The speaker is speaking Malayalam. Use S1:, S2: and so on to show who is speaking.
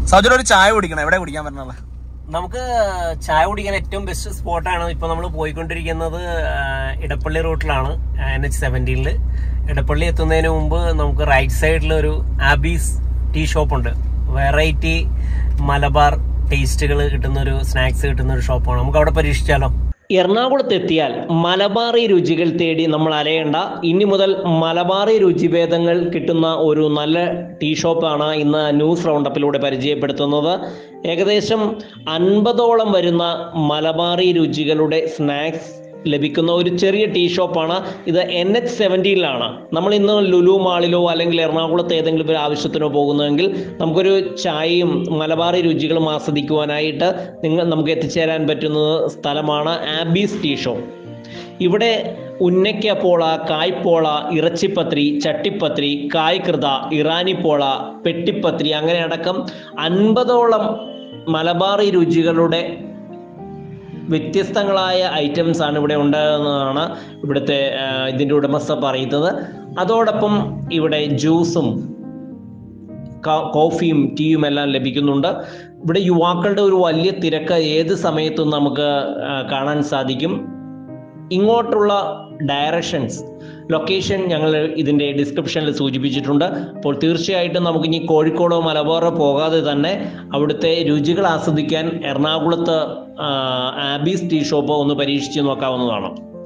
S1: സൗജന ഒരു ചായ കുടിക്കണം എവിടെ കുടിക്കാൻ പറ്റുന്നത്
S2: നമുക്ക് ചായ കുടിക്കാൻ ഏറ്റവും ബെസ്റ്റ് സ്പോട്ടാണ് ഇപ്പൊ നമ്മൾ പോയിക്കൊണ്ടിരിക്കുന്നത് ആ, ഇടപ്പള്ളി റൂട്ടിലാണ് എൻ എച്ച് സെവൻറ്റീനിൽ ഇടപ്പള്ളി എത്തുന്നതിന് മുമ്പ് നമുക്ക് റൈറ്റ് സൈഡിൽ ഒരു ആബീസ് ടീ ഷോപ്പ് ഉണ്ട് വെറൈറ്റി മലബാർ ടേസ്റ്റുകൾ കിട്ടുന്ന ഒരു സ്നാക്സ് കിട്ടുന്ന ഒരു ഷോപ്പാണ് നമുക്ക് അവിടെ പരീക്ഷിച്ചാലോ എറണാകുളത്ത് എത്തിയാൽ മലബാറി രുചികൾ തേടി നമ്മൾ അലയേണ്ട ഇനി മുതൽ മലബാറി രുചിഭേദങ്ങൾ കിട്ടുന്ന ഒരു നല്ല ടീ ഷോപ്പാണ് ഇന്ന് ന്യൂസ് റൗണ്ടപ്പിലൂടെ പരിചയപ്പെടുത്തുന്നത് ഏകദേശം അൻപതോളം വരുന്ന മലബാറി രുചികളുടെ സ്നാക്സ് ലഭിക്കുന്ന ഒരു ചെറിയ ടീ ഷോപ്പാണ് ഇത് എൻ എച്ച് സെവൻറ്റീനിലാണ് നമ്മൾ ഇന്ന് ലുലു മാളിലോ അല്ലെങ്കിൽ എറണാകുളത്ത് ഏതെങ്കിലും ഒരു ആവശ്യത്തിനോ പോകുന്നതെങ്കിൽ നമുക്കൊരു ചായയും മലബാറി രുചികളും ആസ്വദിക്കുവാനായിട്ട് നിങ്ങൾ നമുക്ക് എത്തിച്ചേരാൻ പറ്റുന്ന സ്ഥലമാണ് ആബീസ് ടീ ഷോപ്പ് ഇവിടെ ഉന്നയ്ക്കപ്പോള കായ്പോള ഇറച്ചിപ്പത്രി ചട്ടിപ്പത്രി കായ്കൃത ഇറാനിപ്പോള പെട്ടിപ്പത്രി അങ്ങനെ അടക്കം അൻപതോളം മലബാറി രുചികളുടെ വ്യത്യസ്തങ്ങളായ ഐറ്റംസ് ആണ് ഇവിടെ ഉണ്ടെന്നാണ് ഇവിടുത്തെ ആ, ഇതിൻ്റെ ഉടമസ്ഥ പറയുന്നത് അതോടൊപ്പം ഇവിടെ ജ്യൂസും ക- കോഫിയും ടീയും എല്ലാം ലഭിക്കുന്നുണ്ട് ഇവിടെ യുവാക്കളുടെ ഒരു വലിയ തിരക്ക് ഏത് സമയത്തും നമുക്ക് ആ, കാണാൻ സാധിക്കും ഇങ്ങോട്ടുള്ള ഡയറക്ഷൻസ് ലൊക്കേഷൻ ഞങ്ങൾ ഇതിൻ്റെ ഡിസ്ക്രിപ്ഷനിൽ സൂചിപ്പിച്ചിട്ടുണ്ട് അപ്പോൾ തീർച്ചയായിട്ടും നമുക്ക് ഇനി കോഴിക്കോടോ മലബാറോ പോകാതെ തന്നെ അവിടുത്തെ രുചികൾ ആസ്വദിക്കാൻ എറണാകുളത്ത് ആ, ആബീസ് ടീ ഷോപ്പ് ഒന്ന് പരീക്ഷിച്ച് നോക്കാവുന്നതാണ്